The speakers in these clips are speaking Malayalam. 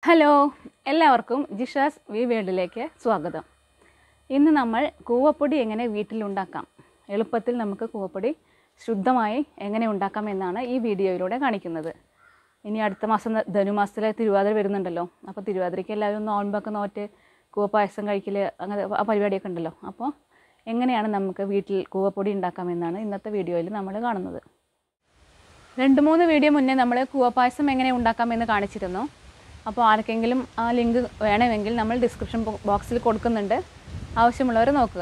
ഹലോ എല്ലാവർക്കും ജിഷാസ് വി വേൾഡിലേക്ക് സ്വാഗതം ഇന്ന് നമ്മൾ കൂവപ്പൊടി എങ്ങനെ വീട്ടിലുണ്ടാക്കാം എളുപ്പത്തിൽ നമുക്ക് കൂവപ്പൊടി ശുദ്ധമായി എങ്ങനെ ഉണ്ടാക്കാം എന്നാണ് ഈ വീഡിയോയിലൂടെ കാണിക്കുന്നത് ഇനി അടുത്ത മാസം ന- ധനുമാസത്തിലെ തിരുവാതിര വരുന്നുണ്ടല്ലോ അപ്പോൾ തിരുവാതിരയ്ക്ക് എല്ലാവരും നോൻപൊക്കെ നോറ്റ് കൂവപ്പായസം കഴിക്കൽ അങ്ങനെ ആ പരിപാടിയൊക്കെ ഉണ്ടല്ലോ അപ്പോൾ എങ്ങനെയാണ് നമുക്ക് വീട്ടിൽ കൂവപ്പൊടി ഉണ്ടാക്കാം എന്നാണ് ഇന്നത്തെ വീഡിയോയിൽ നമ്മൾ കാണുന്നത് രണ്ട് മൂന്ന് വീഡിയോ മുന്നേ നമ്മൾ കൂവപ്പായസം എങ്ങനെ ഉണ്ടാക്കാമെന്ന് കാണിച്ചിരുന്നു അപ്പോൾ ആർക്കെങ്കിലും ആ ലിങ്ക് വേണമെങ്കിൽ നമ്മൾ ഡിസ്ക്രിപ്ഷൻ ബോക്സിൽ കൊടുക്കുന്നുണ്ട് ആവശ്യമുള്ളവർ നോക്കുക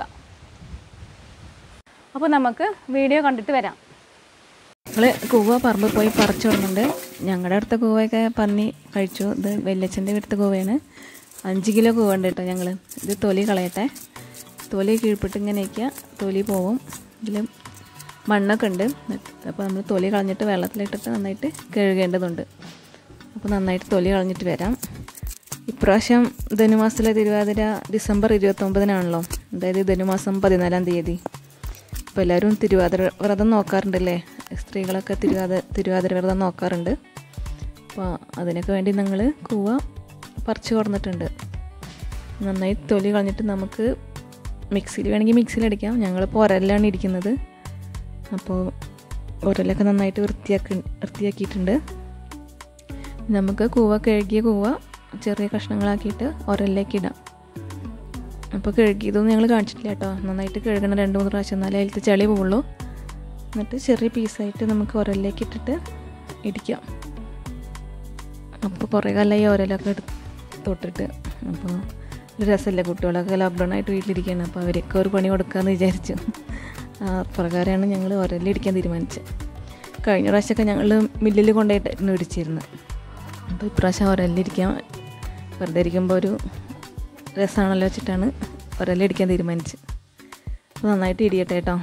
അപ്പോൾ നമുക്ക് വീഡിയോ കണ്ടിട്ട് വരാം നമ്മൾ കൂവ പറമ്പിൽ പോയി പറിച്ചു വിടുന്നുണ്ട് ഞങ്ങളുടെ അടുത്ത കൂവയൊക്കെ പന്നി കഴിച്ചു ഇത് വല്യച്ഛൻ്റെ വീട്ടിലത്തെ കൂവയാണ് അഞ്ച് കിലോ കൂവ ഉണ്ട് കേട്ടോ ഞങ്ങൾ ഇത് തൊലി കളയട്ടെ തൊലി കീഴ്പിട്ട് ഇങ്ങനെ വയ്ക്കുക തൊലി പോവും ഇതിൽ മണ്ണൊക്കെ ഉണ്ട് അപ്പോൾ നമ്മൾ തൊലി കളഞ്ഞിട്ട് വെള്ളത്തിലിട്ടിട്ട് നന്നായിട്ട് കഴുകേണ്ടതുണ്ട് അപ്പോൾ നന്നായിട്ട് തൊലി കളഞ്ഞിട്ട് വരാം ഇപ്രാവശ്യം ധനുമാസത്തിലെ തിരുവാതിര ഡിസംബർ ഇരുപത്തൊമ്പതിനാണല്ലോ അതായത് ധനുമാസം പതിനാലാം തീയതി അപ്പോൾ എല്ലാവരും തിരുവാതിര വ്രതം നോക്കാറുണ്ടല്ലേ സ്ത്രീകളൊക്കെ തിരുവാതിര തിരുവാതിര വ്രതം നോക്കാറുണ്ട് അപ്പോൾ അതിനൊക്കെ വേണ്ടി ഞങ്ങൾ കൂവ പറിച്ചു കൊടുന്നിട്ടുണ്ട് നന്നായി തൊലി കളഞ്ഞിട്ട് നമുക്ക് മിക്സിയിൽ വേണമെങ്കിൽ മിക്സിയിൽ അടിക്കാം ഞങ്ങളിപ്പോൾ ഉരലിലാണ് ഇരിക്കുന്നത് അപ്പോൾ ഉരലൊക്കെ നന്നായിട്ട് വൃത്തിയാക്കി വൃത്തിയാക്കിയിട്ടുണ്ട് നമുക്ക് കൂവ കഴുകിയ കൂവ ചെറിയ കഷ്ണങ്ങളാക്കിയിട്ട് ഉരലിലേക്ക് ഇടാം അപ്പോൾ കഴുകിയതൊന്നും ഞങ്ങൾ കാണിച്ചിട്ടില്ല കേട്ടോ നന്നായിട്ട് കഴുകണം രണ്ട് മൂന്ന് പ്രാവശ്യം എന്നാലേ അതിലത്തെ ചെളി പോവുള്ളൂ എന്നിട്ട് ചെറിയ പീസായിട്ട് നമുക്ക് ഉരലിലേക്ക് ഇട്ടിട്ട് ഇടിക്കാം അപ്പോൾ കുറേ കാലമായി ഉരലൊക്കെ എടുത്ത് തൊട്ടിട്ട് അപ്പോൾ ഒരു രസമല്ലേ കുട്ടികളൊക്കെ ലോക്ക്ഡൗൺ ആയിട്ട് വീട്ടിലിരിക്കുകയാണ് അപ്പോൾ അവരൊക്കെ ഒരു പണി കൊടുക്കാമെന്ന് വിചാരിച്ചു ആ പ്രകാരമാണ് ഞങ്ങൾ ഉരലിടിക്കാൻ തീരുമാനിച്ചത് കഴിഞ്ഞ പ്രാവശ്യമൊക്കെ ഞങ്ങൾ മില്ലിൽ കൊണ്ടുപോയിട്ടായിരുന്നു ഇടിച്ചിരുന്നത് അപ്പോൾ ഇപ്രാവശ്യം ഉരലിരിക്കാൻ വെറുതെ ഇരിക്കുമ്പോൾ ഒരു രസമാണല്ലോ വെച്ചിട്ടാണ് ഉരലിടിക്കാൻ തീരുമാനിച്ചത് അപ്പോൾ നന്നായിട്ട് ഇടിയട്ടെ കേട്ടോ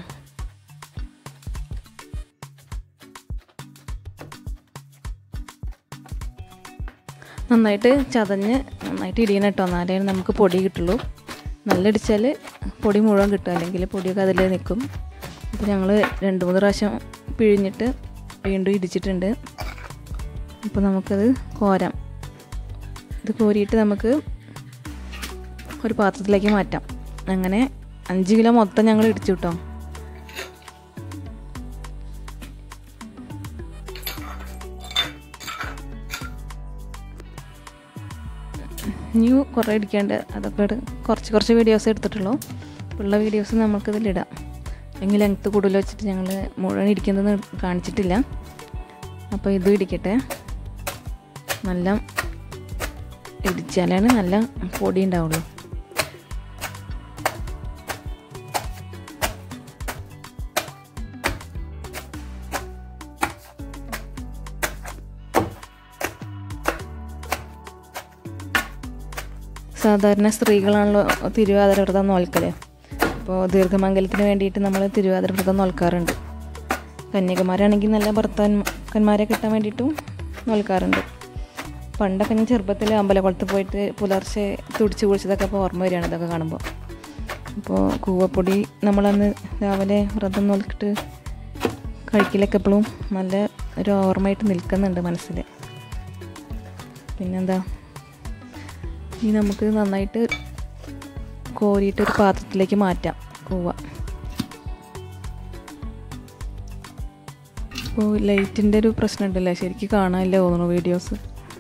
നന്നായിട്ട് ചതഞ്ഞ് നന്നായിട്ട് ഇടിയണം കേട്ടോ എന്നാലേ നമുക്ക് പൊടി കിട്ടുള്ളൂ നല്ല ഇടിച്ചാൽ പൊടി മുഴുവൻ കിട്ടും അല്ലെങ്കിൽ പൊടിയൊക്കെ അതിൽ നിൽക്കും അപ്പോൾ ഞങ്ങൾ രണ്ട് മൂന്ന് പ്രാവശ്യം പിഴിഞ്ഞിട്ട് വീണ്ടും ഇടിച്ചിട്ടുണ്ട് അപ്പോൾ നമുക്കത് കോരാം ഇത് കോരിയിട്ട് നമുക്ക് ഒരു പാത്രത്തിലേക്ക് മാറ്റാം അങ്ങനെ അഞ്ച് കിലോ മൊത്തം ഞങ്ങൾ ഇടിച്ചു കേട്ടോ ഇനി കുറേ ഇടിക്കാണ്ട് അതൊക്കെ എടു- കുറച്ച് കുറച്ച് വീഡിയോസ് എടുത്തിട്ടുള്ളൂ ഉള്ള വീഡിയോസ് നമുക്കിതിലിടാം അല്ലെങ്കിൽ ലെങ്ത്ത് കൂടുതൽ വെച്ചിട്ട് ഞങ്ങൾ മുഴുവൻ ഇരിക്കുന്നത് കാണിച്ചിട്ടില്ല അപ്പോൾ ഇതും ഇടിക്കട്ടെ നല്ല ഇടിച്ചാലാണ് നല്ല പൊടി ഉണ്ടാവുള്ളൂ സാധാരണ സ്ത്രീകളാണല്ലോ തിരുവാതിര വ്രതം നോൽക്കല് അപ്പോൾ ദീർഘമംഗലത്തിന് വേണ്ടിയിട്ട് നമ്മൾ തിരുവാതിര വ്രതം നോൽക്കാറുണ്ട് കന്യകുമാരാണെങ്കിൽ നല്ല ഭർത്താക്കന്മാരെ കിട്ടാൻ വേണ്ടിയിട്ടും നോൽക്കാറുണ്ട് പണ്ടൊക്കെ ഞാൻ ചെറുപ്പത്തിൽ അമ്പലക്കുളത്ത് പോയിട്ട് പുലർച്ചെ തുടിച്ച് കുളിച്ചതൊക്കെ ഇപ്പോൾ ഓർമ്മ വരികയാണ് ഇതൊക്കെ കാണുമ്പോൾ അപ്പോൾ കൂവപ്പൊടി നമ്മളന്ന് രാവിലെ വ്രതം നോക്കിയിട്ട് കഴിക്കലൊക്കെ എപ്പോഴും നല്ല ഒരു ഓർമ്മയായിട്ട് നിൽക്കുന്നുണ്ട് മനസ്സിൽ പിന്നെന്താ ഇനി നമുക്ക് നന്നായിട്ട് കോരിയിട്ട് ഒരു പാത്രത്തിലേക്ക് മാറ്റാം കൂവ ഇപ്പോൾ ലൈറ്റിൻ്റെ ഒരു പ്രശ്നം ഉണ്ടല്ലേ ശരിക്കും കാണാനില്ല തോന്നുന്നു വീഡിയോസ്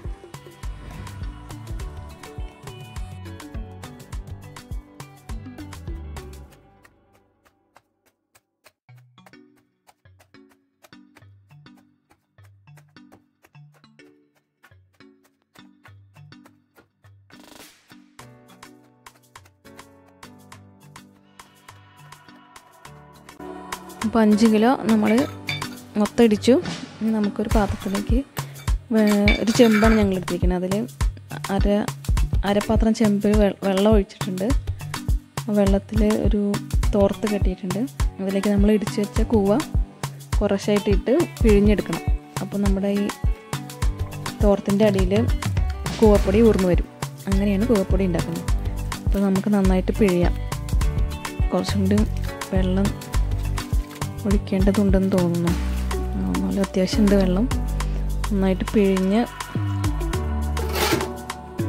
അപ്പോൾ അഞ്ച് കിലോ നമ്മൾ മൊത്തം ഇടിച്ചു ഇനി നമുക്കൊരു പാത്രത്തിലേക്ക് വേ- ഒരു ചെമ്പാണ് ഞങ്ങൾ എടുത്തിരിക്കുന്നത് അതിൽ അര അരപ്പാത്രം ചെമ്പിൽ വെ- വെള്ളം ഒഴിച്ചിട്ടുണ്ട് ആ വെള്ളത്തിൽ ഒരു തോർത്ത് കെട്ടിയിട്ടുണ്ട് അതിലേക്ക് നമ്മൾ ഇടിച്ച് വെച്ച കൂവ കുറച്ചായിട്ട് ഇട്ട് പിഴിഞ്ഞെടുക്കണം അപ്പോൾ നമ്മുടെ ഈ തോർത്തിൻ്റെ അടിയിൽ കൂവപ്പൊടി ഊർന്നു വരും അങ്ങനെയാണ് കൂവപ്പൊടി ഉണ്ടാക്കുന്നത് അപ്പോൾ നമുക്ക് നന്നായിട്ട് പിഴിയാം കുറച്ചും കൂടി വെള്ളം ഒഴിക്കേണ്ടതുണ്ടെന്ന് തോന്നുന്നു ആ, നല്ല അത്യാവശ്യമുണ്ട് വെള്ളം നന്നായിട്ട് പിഴിഞ്ഞ്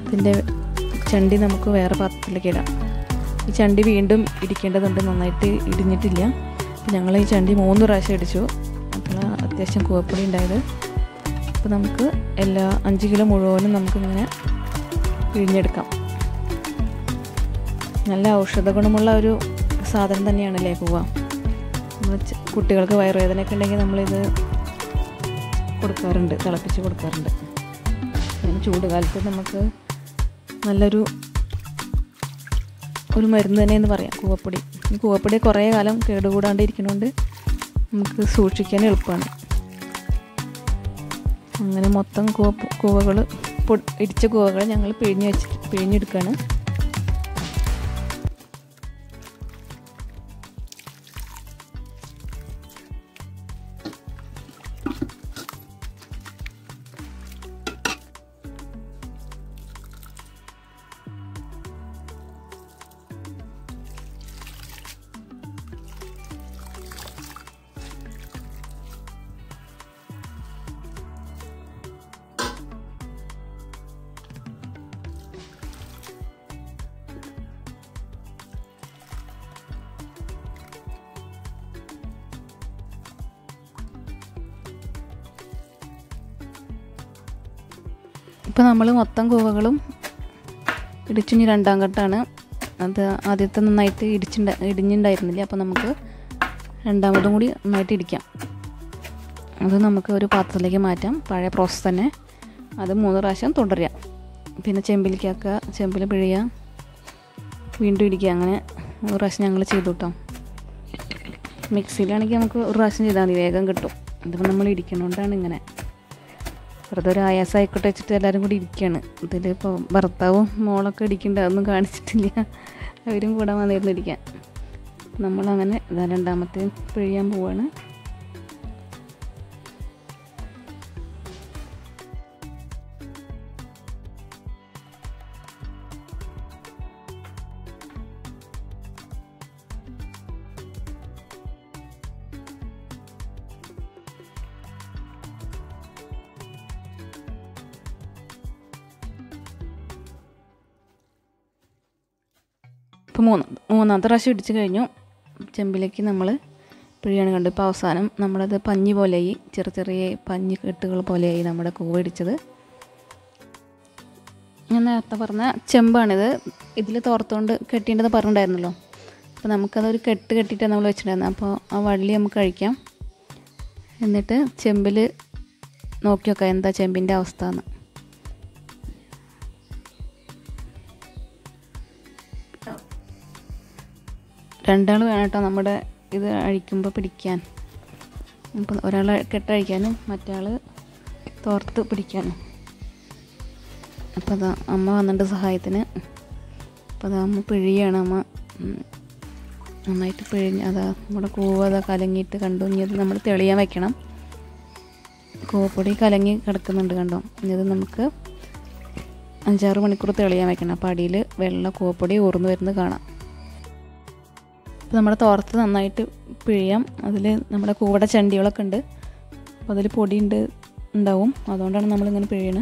ഇതിൻ്റെ ചണ്ടി നമുക്ക് വേറെ പാത്രത്തിലേക്ക് ഇടാം ഈ ചണ്ടി വീണ്ടും ഇടിക്കേണ്ടതുണ്ട് നന്നായിട്ട് ഇടിഞ്ഞിട്ടില്ല അപ്പോൾ ഞങ്ങൾ ഈ ചണ്ടി മൂന്ന് പ്രാവശ്യം ഇടിച്ചു അപ്പോൾ അത്യാവശ്യം കൂവപ്പൊടി ഉണ്ടായത് അപ്പോൾ നമുക്ക് എല്ലാ അഞ്ച് കിലോ മുഴുവനും നമുക്കിങ്ങനെ പിഴിഞ്ഞെടുക്കാം നല്ല ഔഷധ ഗുണമുള്ള ഒരു സാധനം തന്നെയാണല്ലേ കൂവ നമ്മൾ ച- കുട്ടികൾക്ക് വയറുവേദനയൊക്കെ ഉണ്ടെങ്കിൽ നമ്മളിത് കൊടുക്കാറുണ്ട് തിളപ്പിച്ച് കൊടുക്കാറുണ്ട് പിന്നെ ചൂട് കാലത്ത് നമുക്ക് നല്ലൊരു ഒരു മരുന്ന് തന്നെയെന്ന് പറയാം കൂവപ്പൊടി ഈ കൂവപ്പൊടി കുറേ കാലം കേടുകൂടാണ്ട് ഇരിക്കുന്നതുകൊണ്ട് നമുക്ക് സൂക്ഷിക്കാൻ എളുപ്പമാണ് അങ്ങനെ മൊത്തം കൂവ കൂവകൾ ഇടിച്ച കൂവകൾ ഞങ്ങൾ പിഴിഞ്ഞ് വെച്ചിട്ട് പിഴിഞ്ഞെടുക്കുകയാണ് ഇപ്പോൾ നമ്മൾ മൊത്തം കൂവകളും ഇടിച്ചിനി രണ്ടാം ഘട്ടമാണ് അത് ആദ്യത്തെ നന്നായിട്ട് ഇടിച്ചിണ്ട ഇടിഞ്ഞിട്ടുണ്ടായിരുന്നില്ല അപ്പോൾ നമുക്ക് രണ്ടാമതും കൂടി നന്നായിട്ട് ഇടിക്കാം അത് നമുക്ക് ഒരു പാത്രത്തിലേക്ക് മാറ്റാം പഴയ പ്രോസസ്സ് തന്നെ അത് മൂന്ന് പ്രാവശ്യം തുടരുക പിന്നെ ചെമ്പിലേക്കാക്കുക ചെമ്പിൽ പിഴിയുക വീണ്ടും ഇടിക്കുക അങ്ങനെ ഒരു പ്രാവശ്യം ഞങ്ങൾ ചെയ്തു കേട്ടോ മിക്സിയിലാണെങ്കിൽ നമുക്ക് ഒരു പ്രാവശ്യം ചെയ്താൽ മതി വേഗം കിട്ടും ഇതിപ്പോൾ നമ്മൾ ഇടിക്കണോണ്ടാണ് ഇങ്ങനെ വെറുതെ ഒരു ആയാസം ആയിക്കോട്ടെ വെച്ചിട്ട് എല്ലാവരും കൂടി ഇരിക്കുകയാണ് ഇതിലിപ്പോൾ ഭർത്താവും മോളൊക്കെ ഇടിക്കേണ്ട അതൊന്നും കാണിച്ചിട്ടില്ല അവരും കൂടെ വന്നിരുന്ന് ഇരിക്കാൻ നമ്മളങ്ങനെ ഇതാ രണ്ടാമത്തെ പിഴിയാൻ പോവാണ് ഇപ്പോൾ മൂന്ന് മൂന്നാമത്തെ പ്രാവശ്യം ഇടിച്ച് കഴിഞ്ഞു ചെമ്പിലേക്ക് നമ്മൾ പിഴിയാണ് കണ്ടു ഇപ്പോൾ അവസാനം നമ്മളത് പഞ്ഞി പോലെയായി ചെറിയ ചെറിയ പഞ്ഞി കെട്ടുകൾ പോലെയായി നമ്മുടെ കൂവ ഇടിച്ചത് ഞാൻ നേരത്തെ പറഞ്ഞ ചെമ്പാണിത് ഇതിൽ തോർത്തുകൊണ്ട് കെട്ടേണ്ടത് പറഞ്ഞിട്ടുണ്ടായിരുന്നല്ലോ അപ്പോൾ നമുക്കതൊരു കെട്ട് കെട്ടിയിട്ടാണ് നമ്മൾ വെച്ചിട്ടുണ്ടായിരുന്നത് അപ്പോൾ ആ വള്ളി നമുക്ക് കഴിക്കാം എന്നിട്ട് ചെമ്പിൽ നോക്കി നോക്കാം എന്താ ചെമ്പിൻ്റെ അവസ്ഥ എന്ന് രണ്ടാൾ വേണം കേട്ടോ നമ്മുടെ ഇത് അഴിക്കുമ്പോൾ പിടിക്കാൻ അപ്പോൾ ഒരാൾ കെട്ടഴിക്കാനും മറ്റാൾ തോർത്ത് പിടിക്കാനും അപ്പോൾ അതാ അമ്മ വന്നിട്ട് സഹായത്തിന് അപ്പോൾ അതാ അമ്മ പിഴിയാണ് അമ്മ ഉം, നന്നായിട്ട് പിഴിഞ്ഞ് അതാ നമ്മുടെ കൂവ അതാ കലങ്ങിയിട്ട് കണ്ടു ഇനി അത് നമ്മൾ തെളിയാൻ വെക്കണം കൂവപ്പൊടി കലങ്ങി കിടക്കുന്നുണ്ട് കണ്ടോ ഇനി ഇത് നമുക്ക് അഞ്ചാറ് മണിക്കൂർ തെളിയാൻ വെക്കണം അപ്പോൾ അടിയിൽ വെള്ള കൂവപ്പൊടി ഊർന്നു വരുന്നത് കാണാം അപ്പോൾ നമ്മുടെ തോർത്ത് നന്നായിട്ട് പിഴിയാം അതിൽ നമ്മുടെ കൂടെ ചണ്ടികളൊക്കെ ഉണ്ട് അപ്പോൾ അതിൽ പൊടി ഉണ്ട് ഉണ്ടാവും അതുകൊണ്ടാണ് നമ്മളിങ്ങനെ പിഴിയണത്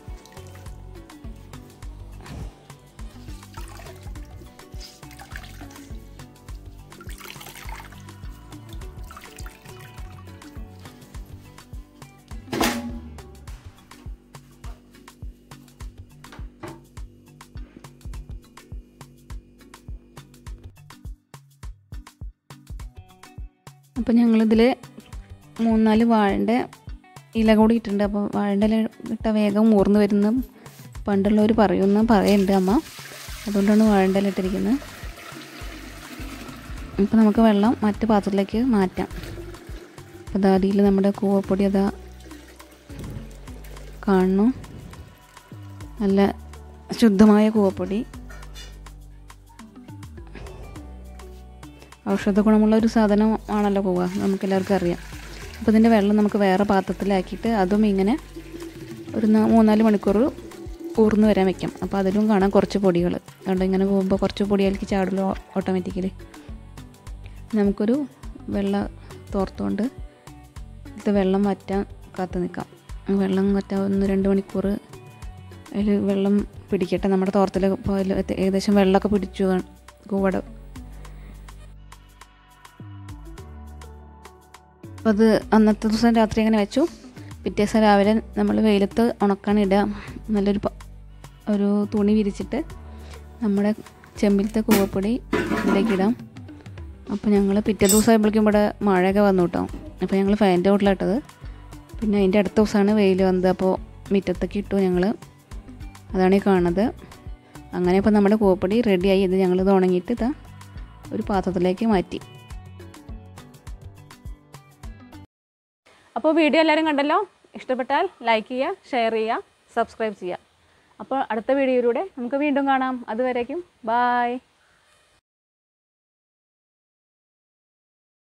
അപ്പോൾ ഞങ്ങളിതിൽ മൂന്നാല് വാഴൻ്റെ ഇല കൂടി ഇട്ടിട്ടുണ്ട് അപ്പോൾ വാഴൻ്റെ ഇല ഇട്ട വേഗം ഊർന്ന് വരുന്ന പണ്ടുള്ളവർ പറയുമെന്ന് പറയുന്നുണ്ട് അമ്മ അതുകൊണ്ടാണ് വാഴൻ്റെ ഇല ഇട്ടിരിക്കുന്നത് അപ്പോൾ നമുക്ക് വെള്ളം മറ്റ് പാത്രത്തിലേക്ക് മാറ്റാം അപ്പോൾ അതാ അടിയിൽ നമ്മുടെ കൂവപ്പൊടി അതാ കാണുന്നു നല്ല ശുദ്ധമായ കൂവപ്പൊടി ഔഷധ ഗുണമുള്ള ഒരു സാധനം ആണല്ലോ കൂവ നമുക്ക് എല്ലാവർക്കും അറിയാം അപ്പോൾ ഇതിൻ്റെ വെള്ളം നമുക്ക് വേറെ പാത്രത്തിലാക്കിയിട്ട് അതും ഇങ്ങനെ ഒരു നാ- മൂന്നാല് മണിക്കൂർ ഊർന്ന് വരാൻ വെക്കാം അപ്പോൾ അതിലും കാണാം കുറച്ച് പൊടികൾ അതുകൊണ്ട് ഇങ്ങനെ പോകുമ്പോൾ കുറച്ച് പൊടി അതിലേക്ക് ചാടുമല്ലോ ഓട്ടോമാറ്റിക്കലി നമുക്കൊരു വെള്ള തോർത്തുകൊണ്ട് ഇത് വെള്ളം വറ്റാൻ കാത്തു നിൽക്കാം വെള്ളം വറ്റാൻ ഒന്ന് രണ്ട് മണിക്കൂർ അതിൽ വെള്ളം പിടിക്കട്ടെ നമ്മുടെ തോർത്തിൽ ഇപ്പോൾ അതിൽ ഏകദേശം വെള്ളമൊക്കെ പിടിച്ചു കാണും കൂവട അപ്പോൾ അത് അന്നത്തെ ദിവസം രാത്രി അങ്ങനെ വെച്ചു പിറ്റേ ദിവസം രാവിലെ നമ്മൾ വെയിലത്ത് ഉണക്കാൻ ഇടുക നല്ലൊരു പ- ഒരു തുണി വിരിച്ചിട്ട് നമ്മുടെ ചെമ്പിലത്തെ കൂവപ്പൊടി ഇതിലേക്ക് ഇടാം അപ്പോൾ ഞങ്ങൾ പിറ്റേ ദിവസം ആയപ്പോഴേക്കും ഇവിടെ മഴയൊക്കെ വന്നു കേട്ടോ അപ്പോൾ ഞങ്ങൾ ഫാനിൻ്റെ വീട്ടിലിട്ടത് പിന്നെ അതിൻ്റെ അടുത്ത ദിവസമാണ് വെയിൽ വന്നത് അപ്പോൾ മുറ്റത്തൊക്കെ ഇട്ടു ഞങ്ങൾ അതാണ് ഈ കാണുന്നത് അങ്ങനെ ഇപ്പോൾ നമ്മുടെ കൂവപ്പൊടി റെഡിയായി ഇത് ഞങ്ങളിത് ഉണങ്ങിയിട്ട് ഇതാ ഒരു പാത്രത്തിലേക്ക് മാറ്റി അപ്പോൾ വീഡിയോ എല്ലാവരും കണ്ടല്ലോ ഇഷ്ടപ്പെട്ടാൽ ലൈക്ക് ചെയ്യുക ഷെയർ ചെയ്യുക സബ്സ്ക്രൈബ് ചെയ്യുക അപ്പോൾ അടുത്ത വീഡിയോയിലൂടെ നമുക്ക് വീണ്ടും കാണാം അതുവരേക്കും ബായ്